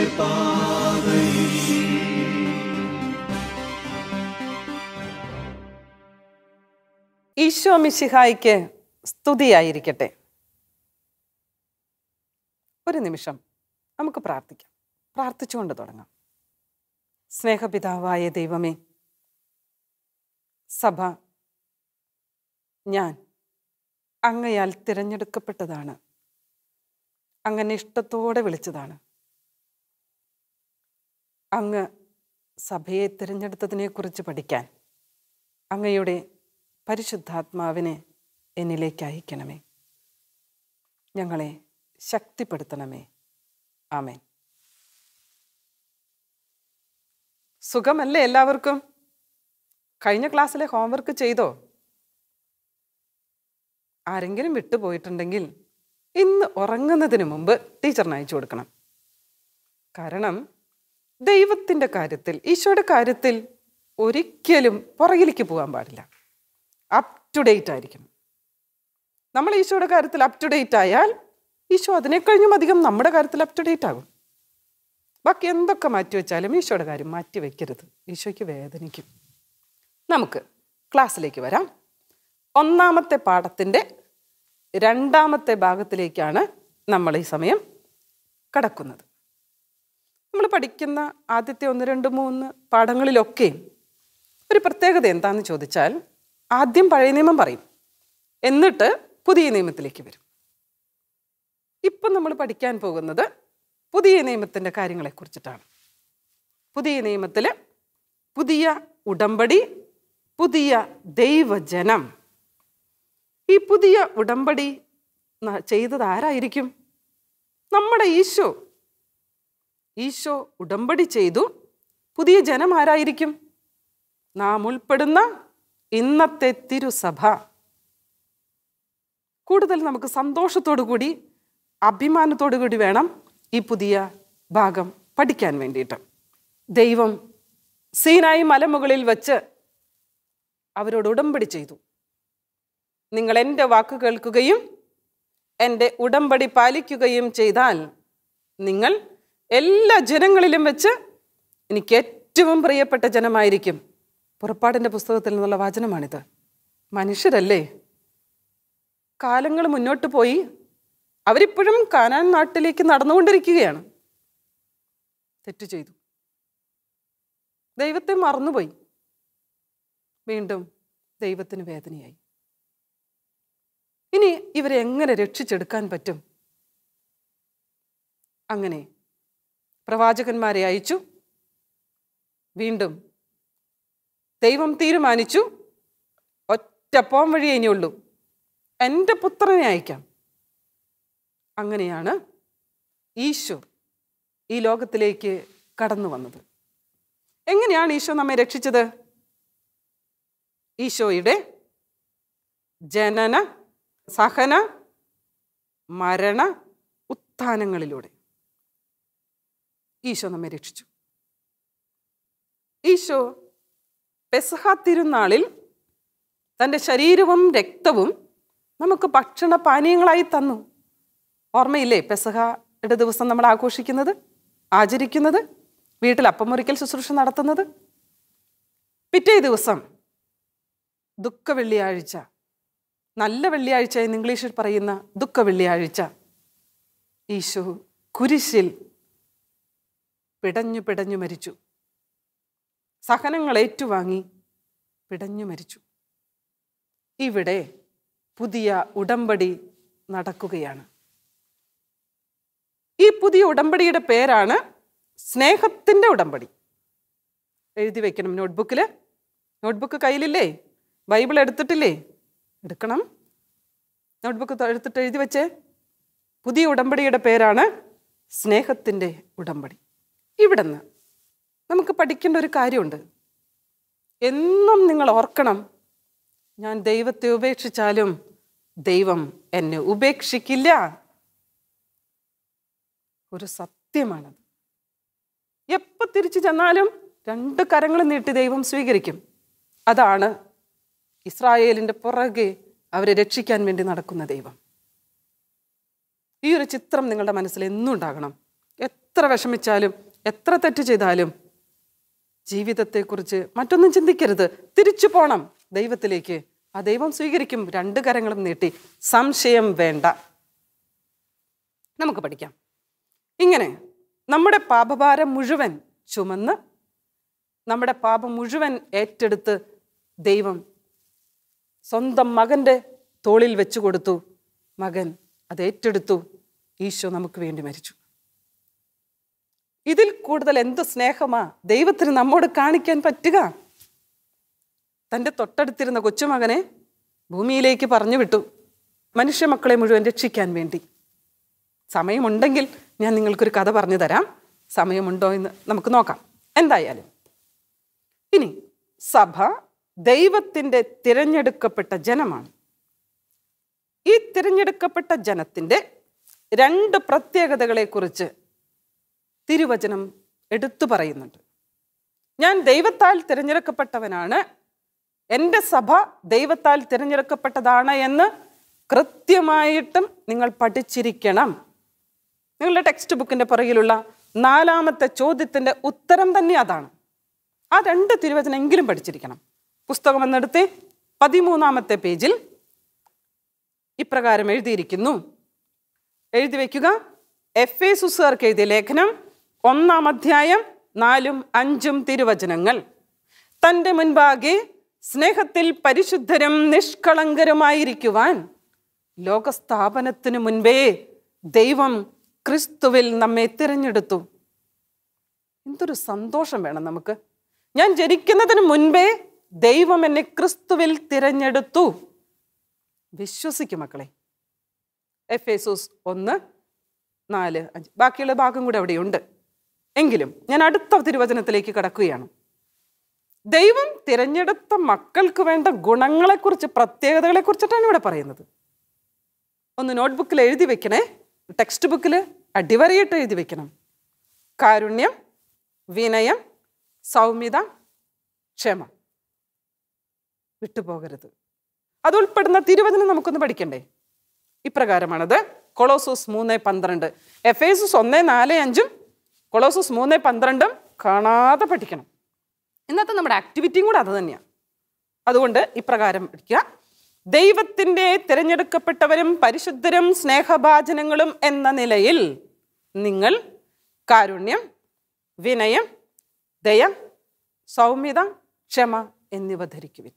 ഈശോ മിശിഹായിക്ക് സ്തുതിയായിരിക്കട്ടെ ഒരു നിമിഷം നമുക്ക് പ്രാർത്ഥിക്കാം പ്രാർത്ഥിച്ചുകൊണ്ട് തുടങ്ങാം സ്നേഹപിതാവായ ദൈവമേ സഭ ഞാൻ അങ്ങയാൽ തിരഞ്ഞെടുക്കപ്പെട്ടതാണ് അങ്ങനെ ഇഷ്ടത്തോടെ വിളിച്ചതാണ് അങ്ങ് സഭയെ തിരഞ്ഞെടുത്തതിനെക്കുറിച്ച് പഠിക്കാൻ അങ്ങയുടെ പരിശുദ്ധാത്മാവിനെ എന്നിലേക്ക് അയക്കണമേ ഞങ്ങളെ ശക്തിപ്പെടുത്തണമേ ആമേൻ സുഖമല്ലേ എല്ലാവർക്കും കഴിഞ്ഞ ക്ലാസ്സിലെ ഹോംവർക്ക് ചെയ്തോ ആരെങ്കിലും വിട്ടുപോയിട്ടുണ്ടെങ്കിൽ ഇന്ന് ഉറങ്ങുന്നതിന് മുമ്പ് ടീച്ചറിന് അയച്ചു കൊടുക്കണം കാരണം ദൈവത്തിൻ്റെ കാര്യത്തിൽ ഈശോയുടെ കാര്യത്തിൽ ഒരിക്കലും പുറകിലേക്ക് പോകാൻ പാടില്ല അപ് ടു ഡേറ്റ് ആയിരിക്കണം നമ്മൾ ഈശോയുടെ കാര്യത്തിൽ അപ് ടു ഡേറ്റ് ആയാൽ ഈശോ അതിനെ കഴിഞ്ഞും അധികം നമ്മുടെ കാര്യത്തിൽ അപ് ടു ഡേറ്റ് ആകും ബാക്കി എന്തൊക്കെ മാറ്റി വെച്ചാലും ഈശോയുടെ കാര്യം മാറ്റി വെക്കരുത് ഈശോയ്ക്ക് വേദനിക്കും നമുക്ക് ക്ലാസ്സിലേക്ക് വരാം ഒന്നാമത്തെ പാഠത്തിൻ്റെ രണ്ടാമത്തെ ഭാഗത്തിലേക്കാണ് നമ്മൾ ഈ സമയം കടക്കുന്നത് നമ്മൾ പഠിക്കുന്ന ആദ്യത്തെ ഒന്ന് രണ്ട് മൂന്ന് പാഠങ്ങളിലൊക്കെ ഒരു പ്രത്യേകത എന്താണെന്ന് ചോദിച്ചാൽ ആദ്യം പഴയ നിയമം പറയും എന്നിട്ട് പുതിയ നിയമത്തിലേക്ക് വരും ഇപ്പം നമ്മൾ പഠിക്കാൻ പോകുന്നത് പുതിയ നിയമത്തിൻ്റെ കാര്യങ്ങളെക്കുറിച്ചിട്ടാണ് പുതിയ നിയമത്തിൽ പുതിയ ഉടമ്പടി പുതിയ ദൈവജനം ഈ പുതിയ ഉടമ്പടി ന- ചെയ്തത് ആരായിരിക്കും നമ്മുടെ ഈശോ ഈശോ ഉടമ്പടി ചെയ്തു പുതിയ ജനം ആരായിരിക്കും നാം ഉൾപ്പെടുന്ന ഇന്നത്തെ തിരുസഭ കൂടുതൽ നമുക്ക് സന്തോഷത്തോടു കൂടി അഭിമാനത്തോടു കൂടി വേണം ഈ പുതിയ ഭാഗം പഠിക്കാൻ വേണ്ടിയിട്ട് ദൈവം സീനായി മലമുകളിൽ വച്ച് അവരോട് ഉടമ്പടി ചെയ്തു നിങ്ങൾ എൻ്റെ വാക്ക് കേൾക്കുകയും എൻ്റെ ഉടമ്പടി പാലിക്കുകയും ചെയ്താൽ നിങ്ങൾ എല്ലാ ജനങ്ങളിലും വെച്ച് എനിക്ക് ഏറ്റവും പ്രിയപ്പെട്ട ജനമായിരിക്കും പുറപ്പാടിൻ്റെ പുസ്തകത്തിൽ നിന്നുള്ള വചനമാണിത് മനുഷ്യരല്ലേ കാലങ്ങൾ മുന്നോട്ട് പോയി അവരിപ്പോഴും കാനാൻ നാട്ടിലേക്ക് നടന്നുകൊണ്ടിരിക്കുകയാണ് തെറ്റ് ചെയ്തു ദൈവത്തെ മറന്നുപോയി വീണ്ടും ദൈവത്തിന് വേദനയായി ഇനി ഇവരെ എങ്ങനെ രക്ഷിച്ചെടുക്കാൻ പറ്റും അങ്ങനെ പ്രവാചകന്മാരെ അയച്ചു വീണ്ടും ദൈവം തീരുമാനിച്ചു ഒറ്റ പോം വഴിയേ ഇനിയുള്ളൂ എൻ്റെ പുത്രനെ അയക്കാം അങ്ങനെയാണ് ഈശോ ഈ ലോകത്തിലേക്ക് കടന്നു വന്നത് എങ്ങനെയാണ് ഈശോ നമ്മെ രക്ഷിച്ചത് ഈശോയുടെ ജനന സഹന മരണ ഉത്ഥാനങ്ങളിലൂടെ ഈശോ നമ്മെ രക്ഷിച്ചു ഈശോ പെസഹ തിരുനാളിൽ തൻ്റെ ശരീരവും രക്തവും നമുക്ക് ഭക്ഷണ പാനീയങ്ങളായി തന്നു ഓർമ്മയില്ലേ പെസഹയുടെ ദിവസം നമ്മൾ ആഘോഷിക്കുന്നത് ആചരിക്കുന്നത് വീട്ടിൽ അപ്പം മുറിക്കൽ ശുശ്രൂഷ നടത്തുന്നത് പിറ്റേ ദിവസം ദുഃഖ വെള്ളിയാഴ്ച നല്ല വെള്ളിയാഴ്ച എന്ന് ഇംഗ്ലീഷിൽ പറയുന്ന ദുഃഖ വെള്ളിയാഴ്ച ഈശോ കുരിശിൽ പിടഞ്ഞു പിടഞ്ഞു മരിച്ചു സഹനങ്ങൾ ഏറ്റുവാങ്ങി പിടഞ്ഞു മരിച്ചു ഇവിടെ പുതിയ ഉടമ്പടി നടക്കുകയാണ് ഈ പുതിയ ഉടമ്പടിയുടെ പേരാണ് സ്നേഹത്തിൻ്റെ ഉടമ്പടി എഴുതി വെക്കണം നോട്ട്ബുക്കിൽ നോട്ട്ബുക്ക് കയ്യിലില്ലേ ബൈബിൾ എടുത്തിട്ടില്ലേ എടുക്കണം നോട്ട്ബുക്ക് ത- എടുത്തിട്ട് എഴുതി വെച്ചേ പുതിയ ഉടമ്പടിയുടെ പേരാണ് സ്നേഹത്തിൻ്റെ ഉടമ്പടി ഇവിടുന്ന് നമുക്ക് പഠിക്കേണ്ട ഒരു കാര്യമുണ്ട് എന്നും നിങ്ങൾ ഓർക്കണം ഞാൻ ദൈവത്തെ ഉപേക്ഷിച്ചാലും ദൈവം എന്നെ ഉപേക്ഷിക്കില്ല ഒരു സത്യമാണത് എപ്പോൾ തിരിച്ചു ചെന്നാലും രണ്ട് കരങ്ങൾ നീട്ടി ദൈവം സ്വീകരിക്കും അതാണ് ഇസ്രായേലിൻ്റെ പുറകെ അവരെ രക്ഷിക്കാൻ വേണ്ടി നടക്കുന്ന ദൈവം ഈ ഒരു ചിത്രം നിങ്ങളുടെ മനസ്സിൽ എന്നും ഉണ്ടാകണം എത്ര വിഷമിച്ചാലും എത്ര തെറ്റ് ചെയ്താലും ജീവിതത്തെക്കുറിച്ച് മറ്റൊന്നും ചിന്തിക്കരുത് തിരിച്ചു പോണം ദൈവത്തിലേക്ക് ആ ദൈവം സ്വീകരിക്കും രണ്ട് കരങ്ങളും നീട്ടി സംശയം വേണ്ട നമുക്ക് പഠിക്കാം ഇങ്ങനെ നമ്മുടെ പാപഭാരം മുഴുവൻ ചുമന്ന് നമ്മുടെ പാപം മുഴുവൻ ഏറ്റെടുത്ത് ദൈവം സ്വന്തം മകൻ്റെ തോളിൽ വെച്ചു കൊടുത്തു മകൻ അത് ഏറ്റെടുത്തു ഈശോ നമുക്ക് വേണ്ടി മരിച്ചു ഇതിൽ കൂടുതൽ എന്ത് സ്നേഹമാ ദൈവത്തിന് നമ്മോട് കാണിക്കാൻ പറ്റുക തൻ്റെ തൊട്ടടുത്തിരുന്ന കൊച്ചുമകനെ ഭൂമിയിലേക്ക് പറഞ്ഞു വിട്ടു മനുഷ്യ മക്കളെ മുഴുവൻ രക്ഷിക്കാൻ വേണ്ടി സമയമുണ്ടെങ്കിൽ ഞാൻ നിങ്ങൾക്കൊരു കഥ പറഞ്ഞു തരാം സമയമുണ്ടോ എന്ന് നമുക്ക് നോക്കാം എന്തായാലും ഇനി സഭ ദൈവത്തിൻ്റെ തിരഞ്ഞെടുക്കപ്പെട്ട ജനമാണ് ഈ തിരഞ്ഞെടുക്കപ്പെട്ട ജനത്തിൻ്റെ രണ്ട് പ്രത്യേകതകളെക്കുറിച്ച് തിരുവചനം എടുത്തു പറയുന്നുണ്ട് ഞാൻ ദൈവത്താൽ തിരഞ്ഞെടുക്കപ്പെട്ടവനാണ് എൻ്റെ സഭ ദൈവത്താൽ തിരഞ്ഞെടുക്കപ്പെട്ടതാണ് എന്ന് കൃത്യമായിട്ടും നിങ്ങൾ പഠിച്ചിരിക്കണം നിങ്ങളുടെ ടെക്സ്റ്റ് ബുക്കിൻ്റെ പുറകിലുള്ള നാലാമത്തെ ചോദ്യത്തിൻ്റെ ഉത്തരം തന്നെ അതാണ് ആ രണ്ട് തിരുവചനെങ്കിലും പഠിച്ചിരിക്കണം പുസ്തകം എന്നെടുത്ത് പതിമൂന്നാമത്തെ പേജിൽ ഇപ്രകാരം എഴുതിയിരിക്കുന്നു എഴുതി വയ്ക്കുക എഫ് എ സുസാർക്ക് എഴുതിയ ലേഖനം ഒന്നാം അധ്യായം നാലും അഞ്ചും തിരുവചനങ്ങൾ തൻ്റെ മുൻപാകെ സ്നേഹത്തിൽ പരിശുദ്ധരും നിഷ്കളങ്കരുമായിരിക്കുവാൻ ലോകസ്ഥാപനത്തിനു മുൻപേ ദൈവം ക്രിസ്തുവിൽ നമ്മെ തിരഞ്ഞെടുത്തു എന്തൊരു സന്തോഷം വേണം നമുക്ക് ഞാൻ ജനിക്കുന്നതിന് മുൻപേ ദൈവം എന്നെ ക്രിസ്തുവിൽ തിരഞ്ഞെടുത്തു വിശ്വസിക്കും മക്കളെ എഫ് എസൂസ് ഒന്ന് നാല് അഞ്ച് ബാക്കിയുള്ള ഭാഗം കൂടെ അവിടെയുണ്ട് എങ്കിലും ഞാൻ അടുത്ത തിരുവചനത്തിലേക്ക് കടക്കുകയാണ് ദൈവം തിരഞ്ഞെടുത്ത മക്കൾക്ക് വേണ്ട ഗുണങ്ങളെക്കുറിച്ച് പ്രത്യേകതകളെക്കുറിച്ചിട്ടാണ് ഇവിടെ പറയുന്നത് ഒന്ന് നോട്ട്ബുക്കിൽ എഴുതി വെക്കണേ ടെക്സ്റ്റ് ബുക്കിൽ അടിവരയിട്ട് എഴുതി വെക്കണം കാരുണ്യം വിനയം സൗമ്യത ക്ഷമ വിട്ടുപോകരുത് അത് ഉൾപ്പെടുന്ന തിരുവചനം നമുക്കൊന്ന് പഠിക്കണ്ടേ ഇപ്രകാരമാണത് കൊളോസൂസ് മൂന്ന് പന്ത്രണ്ട് എഫേസൂസ് ഒന്ന് നാല് അഞ്ചും കൊളോസൂസ് മൂന്ന് പന്ത്രണ്ടും കാണാതെ പഠിക്കണം ഇന്നത്തെ നമ്മുടെ ആക്ടിവിറ്റിയും കൂടെ അത് തന്നെയാണ് അതുകൊണ്ട് ഇപ്രകാരം പഠിക്കുക ദൈവത്തിൻ്റെ തിരഞ്ഞെടുക്കപ്പെട്ടവരും പരിശുദ്ധരും സ്നേഹഭാചനങ്ങളും എന്ന നിലയിൽ നിങ്ങൾ കാരുണ്യം വിനയം ദയ സൗമ്യത ക്ഷമ എന്നിവ ധരിക്കുവിൻ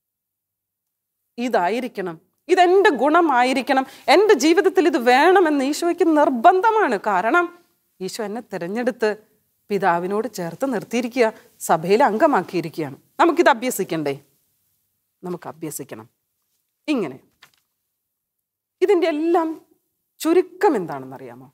ഇതായിരിക്കണം ഇതെൻ്റെ ഗുണമായിരിക്കണം എൻ്റെ ജീവിതത്തിൽ ഇത് വേണമെന്ന് ഈശോയ്ക്ക് നിർബന്ധമാണ് കാരണം ഈശോ എന്നെ തിരഞ്ഞെടുത്ത് പിതാവിനോട് ചേർത്ത് നിർത്തിയിരിക്കുക സഭയിൽ അംഗമാക്കിയിരിക്കുകയാണ് നമുക്കിത് അഭ്യസിക്കണ്ടേ നമുക്ക് അഭ്യസിക്കണം ഇങ്ങനെ ഇതിൻ്റെ എല്ലാം ചുരുക്കം എന്താണെന്നറിയാമോ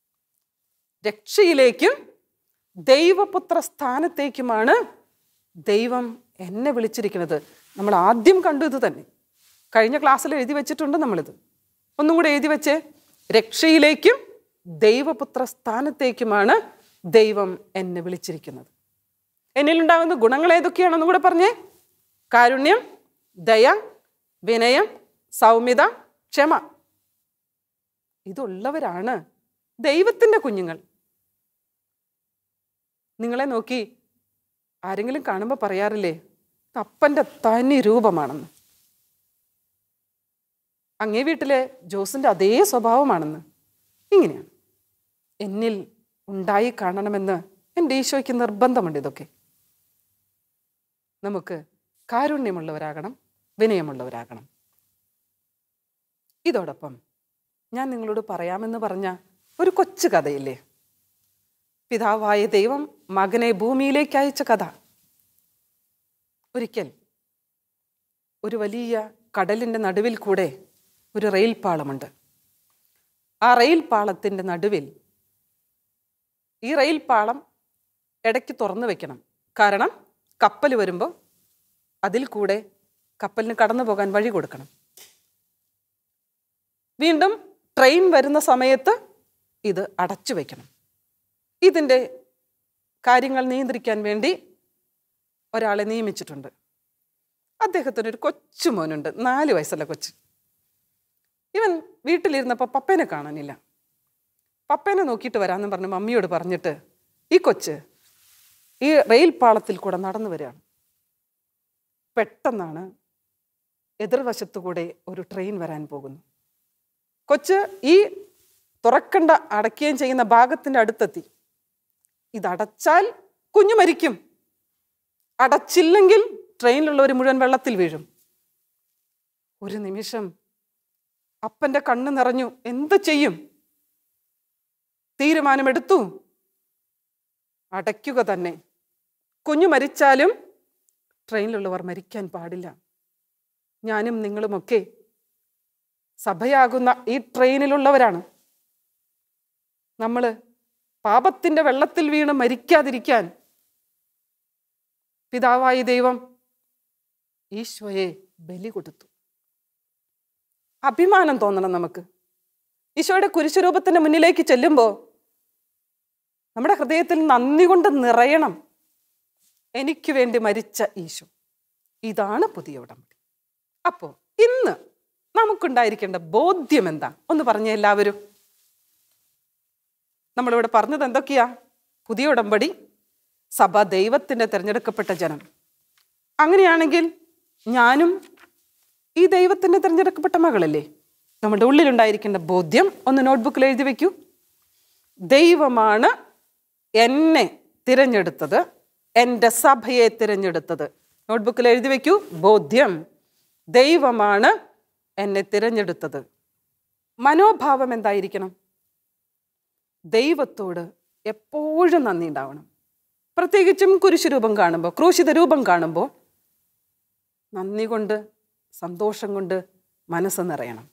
രക്ഷയിലേക്കും ദൈവപുത്ര സ്ഥാനത്തേക്കുമാണ് ദൈവം എന്നെ വിളിച്ചിരിക്കുന്നത് നമ്മൾ ആദ്യം കണ്ടു ഇത് തന്നെ കഴിഞ്ഞ ക്ലാസ്സിൽ എഴുതി വെച്ചിട്ടുണ്ട് നമ്മളിത് ഒന്നും കൂടെ എഴുതി വെച്ചേ രക്ഷയിലേക്കും ദൈവപുത്ര സ്ഥാനത്തേക്കുമാണ് ദൈവം എന്നെ വിളിച്ചിരിക്കുന്നത് എന്നിലുണ്ടാകുന്ന ഗുണങ്ങൾ ഏതൊക്കെയാണെന്നും കൂടെ പറഞ്ഞേ കാരുണ്യം ദയ വിനയം സൗമ്യത ക്ഷമ ഇതുള്ളവരാണ് ദൈവത്തിൻ്റെ കുഞ്ഞുങ്ങൾ നിങ്ങളെ നോക്കി ആരെങ്കിലും കാണുമ്പോൾ പറയാറില്ലേ അപ്പൻ്റെ തനി രൂപമാണെന്ന് അങ്ങേ വീട്ടിലെ ജോസിൻ്റെ അതേ സ്വഭാവമാണെന്ന് ഇങ്ങനെയാണ് എന്നിൽ ഉണ്ടായി കാണണമെന്ന് എൻ്റെ ഈശോയ്ക്ക് നിർബന്ധമുണ്ട് ഇതൊക്കെ നമുക്ക് കാരുണ്യമുള്ളവരാകണം വിനയമുള്ളവരാകണം ഇതോടൊപ്പം ഞാൻ നിങ്ങളോട് പറയാമെന്ന് പറഞ്ഞ ഒരു കൊച്ചു കഥയില്ലേ പിതാവായ ദൈവം മകനെ ഭൂമിയിലേക്ക് അയച്ച കഥ ഒരിക്കൽ ഒരു വലിയ കടലിൻ്റെ നടുവിൽ കൂടെ ഒരു റെയിൽ പാളമുണ്ട് ആ റെയിൽ പാളത്തിൻ്റെ നടുവിൽ ഈ റെയിൽ പാളം ഇടയ്ക്ക് തുറന്നു വെക്കണം കാരണം കപ്പൽ വരുമ്പോൾ അതിൽ കൂടെ കപ്പലിന് കടന്നു പോകാൻ വഴി കൊടുക്കണം വീണ്ടും ട്രെയിൻ വരുന്ന സമയത്ത് ഇത് അടച്ചു വയ്ക്കണം ഇതിൻ്റെ കാര്യങ്ങൾ നിയന്ത്രിക്കാൻ വേണ്ടി ഒരാളെ നിയമിച്ചിട്ടുണ്ട് അദ്ദേഹത്തിന് ഒരു കൊച്ചു മോനുണ്ട് നാല് വയസ്സുള്ള കൊച്ച് ഇവൻ വീട്ടിലിരുന്നപ്പോൾ പപ്പേനെ കാണാനില്ല പപ്പേനെ നോക്കിയിട്ട് വരാമെന്ന് പറഞ്ഞ് മമ്മിയോട് പറഞ്ഞിട്ട് ഈ കൊച്ച് ഈ റെയിൽ പാളത്തിൽ കൂടെ നടന്നു വരികയാണ് പെട്ടെന്നാണ് എതിർവശത്തു കൂടെ ഒരു ട്രെയിൻ വരാൻ പോകുന്നു കൊച്ച് ഈ തുറക്കണ്ട അടയ്ക്കുകയും ചെയ്യുന്ന ഭാഗത്തിൻ്റെ അടുത്തെത്തി ഇതടച്ചാൽ കുഞ്ഞു മരിക്കും അടച്ചില്ലെങ്കിൽ ട്രെയിനിലുള്ളവർ മുഴുവൻ വെള്ളത്തിൽ വീഴും ഒരു നിമിഷം അപ്പൻ്റെ കണ്ണ് നിറഞ്ഞു എന്ത് ചെയ്യും തീരുമാനമെടുത്തു അടയ്ക്കുക തന്നെ കുഞ്ഞു മരിച്ചാലും ട്രെയിനിലുള്ളവർ മരിക്കാൻ പാടില്ല ഞാനും നിങ്ങളുമൊക്കെ സഭയാകുന്ന ഈ ട്രെയിനിലുള്ളവരാണ് നമ്മൾ പാപത്തിൻ്റെ വെള്ളത്തിൽ വീണ് മരിക്കാതിരിക്കാൻ പിതാവായ ദൈവം ഈശോയെ ബലി കൊടുത്തു അഭിമാനം തോന്നണം നമുക്ക് ഈശോയുടെ കുരിശുരൂപത്തിൻ്റെ മുന്നിലേക്ക് ചെല്ലുമ്പോൾ നമ്മുടെ ഹൃദയത്തിൽ നന്ദി കൊണ്ട് നിറയണം എനിക്ക് വേണ്ടി മരിച്ച ഈശോ ഇതാണ് പുതിയ ഉടമ്പടി അപ്പോൾ ഇന്ന് നമുക്കുണ്ടായിരിക്കേണ്ട ബോധ്യം എന്താ ഒന്ന് പറഞ്ഞ എല്ലാവരും നമ്മളിവിടെ പറഞ്ഞത് എന്തൊക്കെയാ പുതിയ ഉടമ്പടി സഭ ദൈവത്തിൻ്റെ തിരഞ്ഞെടുക്കപ്പെട്ട ജനം അങ്ങനെയാണെങ്കിൽ ഞാനും ഈ ദൈവത്തിൻ്റെ തിരഞ്ഞെടുക്കപ്പെട്ട മകളല്ലേ നമ്മുടെ ഉള്ളിലുണ്ടായിരിക്കേണ്ട ബോധ്യം ഒന്ന് നോട്ട്ബുക്കിൽ എഴുതി വെക്കൂ ദൈവമാണ് എന്നെ തിരഞ്ഞെടുത്തത് എൻ്റെ സഭയെ തിരഞ്ഞെടുത്തത് നോട്ട്ബുക്കിൽ എഴുതി വെക്കൂ ബോധ്യം ദൈവമാണ് എന്നെ തിരഞ്ഞെടുത്തത് മനോഭാവം എന്തായിരിക്കണം ദൈവത്തോട് എപ്പോഴും നന്ദി ഉണ്ടാവണം പ്രത്യേകിച്ചും കുരിശുരൂപം കാണുമ്പോൾ ക്രൂശിത രൂപം കാണുമ്പോൾ നന്ദി കൊണ്ട് സന്തോഷം കൊണ്ട് മനസ്സ് നിറയണം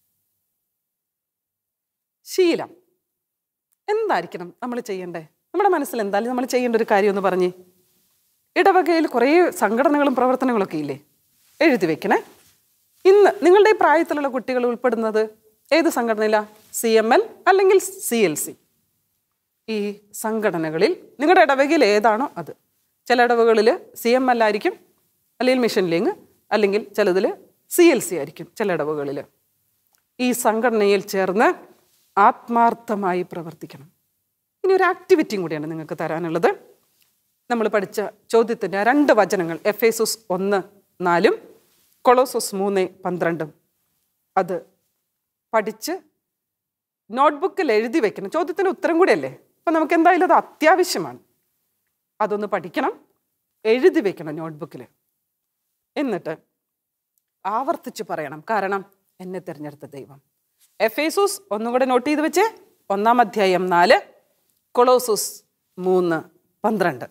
ശീലം എന്തായിരിക്കണം നമ്മൾ ചെയ്യേണ്ടേ നമ്മുടെ മനസ്സിൽ എന്തായാലും നമ്മൾ ചെയ്യേണ്ട ഒരു കാര്യം ഒന്ന് പറഞ്ഞേ ഇടവകയിൽ കുറേ സംഘടനകളും പ്രവർത്തനങ്ങളൊക്കെ ഇല്ലേ എഴുതി വെക്കണേ ഇന്ന് നിങ്ങളുടെ ഈ പ്രായത്തിലുള്ള കുട്ടികൾ ഉൾപ്പെടുന്നത് ഏത് സംഘടനയിലാണ് സി എം എൽ അല്ലെങ്കിൽ സി എൽ സി ഈ സംഘടനകളിൽ നിങ്ങളുടെ ഇടവകയിൽ ഏതാണോ അത് ചില ഇടവകളിൽ സി എം എൽ ആയിരിക്കും അല്ലെങ്കിൽ മിഷൻ ലീഗ് അല്ലെങ്കിൽ ചിലതിൽ സി എൽ സി ആയിരിക്കും ചില ഇടവകളിൽ ഈ സംഘടനയിൽ ചേർന്ന് ആത്മാർത്ഥമായി പ്രവർത്തിക്കണം ഇനി ഒരു ആക്ടിവിറ്റിയും കൂടിയാണ് നിങ്ങൾക്ക് തരാനുള്ളത് നമ്മൾ പഠിച്ച ചോദ്യത്തിൻ്റെ രണ്ട് വചനങ്ങൾ എഫ് എസുസ് ഒന്ന് നാലും കൊളോസസ് മൂന്ന് പന്ത്രണ്ടും അത് പഠിച്ച് നോട്ട്ബുക്കിൽ എഴുതി വെക്കണം ചോദ്യത്തിന് ഉത്തരം കൂടിയല്ലേ അപ്പം നമുക്ക് എന്തായാലും അത് അത്യാവശ്യമാണ് അതൊന്ന് പഠിക്കണം എഴുതി വെക്കണം നോട്ട്ബുക്കിൽ എന്നിട്ട് ആവർത്തിച്ച് പറയണം കാരണം എന്നെ തിരഞ്ഞെടുത്ത ദൈവം എഫേസൂസ് ഒന്നും കൂടെ നോട്ട് ചെയ്ത് വെച്ചേ ഒന്നാം അധ്യായം നാല് കൊളോസൂസ് മൂന്ന് പന്ത്രണ്ട്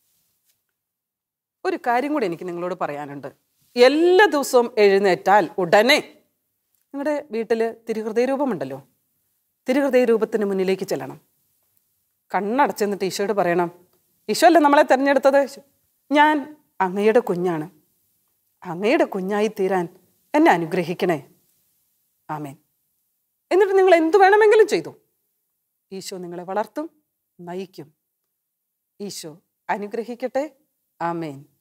ഒരു കാര്യം കൂടി എനിക്ക് നിങ്ങളോട് പറയാനുണ്ട് എല്ലാ ദിവസവും എഴുന്നേറ്റാൽ ഉടനെ നിങ്ങളുടെ വീട്ടിൽ തിരുഹൃദയ രൂപമുണ്ടല്ലോ തിരുഹൃദയ രൂപത്തിന് മുന്നിലേക്ക് ചെല്ലണം കണ്ണടച്ചെന്നിട്ട് ഈശോയോട് പറയണം ഈശോ അല്ലേ നമ്മളെ തിരഞ്ഞെടുത്തത് ഞാൻ അങ്ങയുടെ കുഞ്ഞാണ് അങ്ങയുടെ കുഞ്ഞായി തീരാൻ എന്നെ അനുഗ്രഹിക്കണേ ആമേൻ എന്നിട്ട് നിങ്ങൾ എന്തു വേണമെങ്കിലും ചെയ്തു ഈശോ നിങ്ങളെ വളർത്തും നയിക്കും ഈശോ അനുഗ്രഹിക്കട്ടെ ആമേൻ